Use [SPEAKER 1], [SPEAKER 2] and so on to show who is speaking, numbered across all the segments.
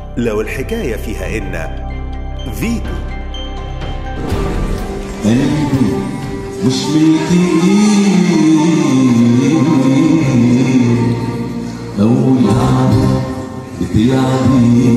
[SPEAKER 1] لو الحكاية فيها إن فيتو
[SPEAKER 2] قلبي مش ملكي لو لعبة بتلعبي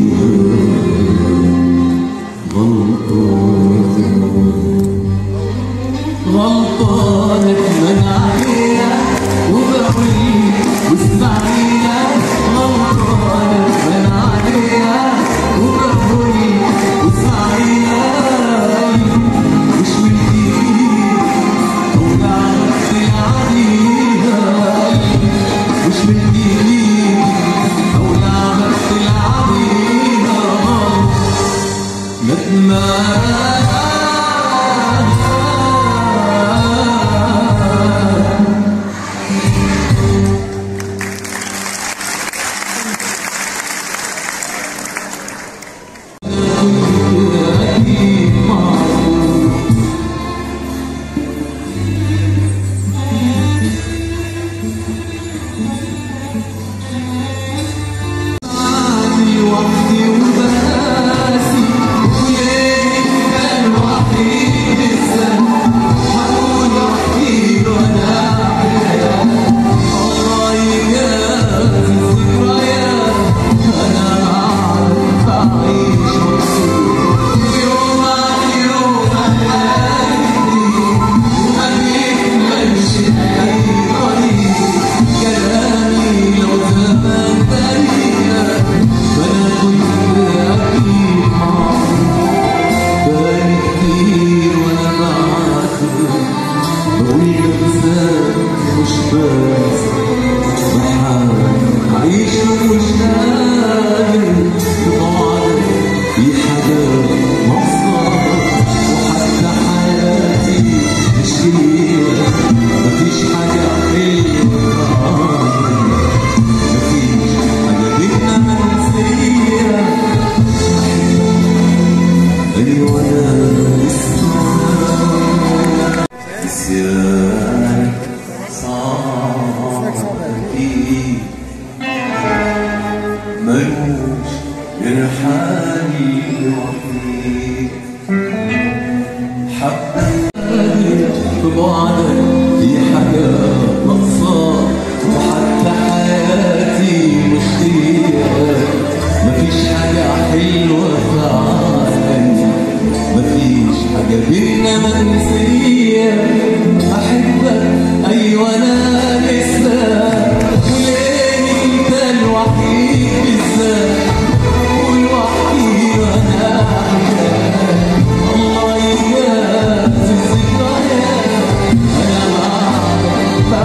[SPEAKER 2] غلطان غلطان اتمنى عليها وبقول واسمعينا غلطان اتمنى عليها وبقول واسمعينا مش من ايدي وقعدت عليها مش من ايدي او لعبت عليها ندمان وحدي وبناسي وليلي كان وحيد السنة حقول وحيد وانا الله يجازي الذكريات انا عارف اعيش مبسوط يوم عن يوم حياتي وما بيكملش اي طريق كلامي لو زمان تاريخ فانا كنت اكيد معاك بقالي كتير وانا معاك بقول بنساك مش بس بحاول اعيش ومش قادر ببعدك في حاجات مقصر وحتى حياتي مش ليا مفيش حاجة حلوة مفيش حاجة بينا منسية أيوة أنا لسه نسيانك صعب أكيد ملوش غير حالي لوحدي حبيت ببعدك في حاجات ناقصة وحتى حياتي مش ليا مفيش حاجة حلوة في عالمي مفيش حاجة بينا منسية أحبك أيوة أنا لسه وليه أنت الوحيد بالذات والوحيد وأنا الله يجازي الذكريات أنا معاك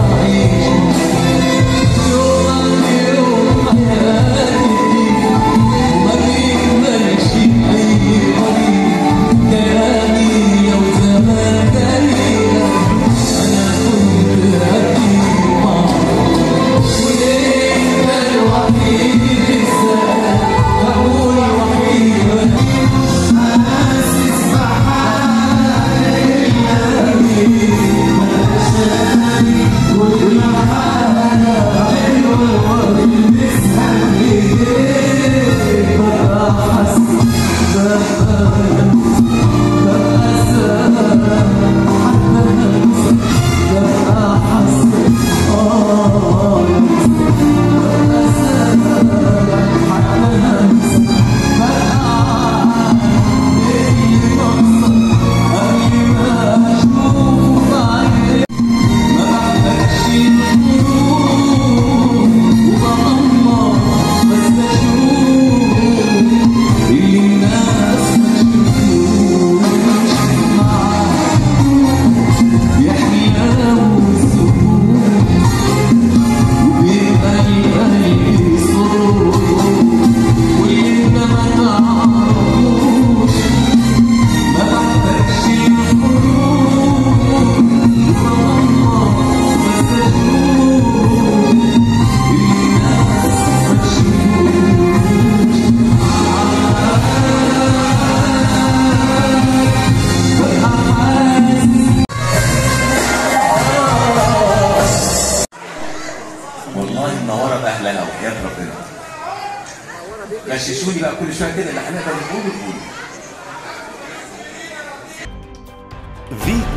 [SPEAKER 3] غششوني بقى كل شويه كده اللي هنقدر نقوله نقوله
[SPEAKER 1] فيتو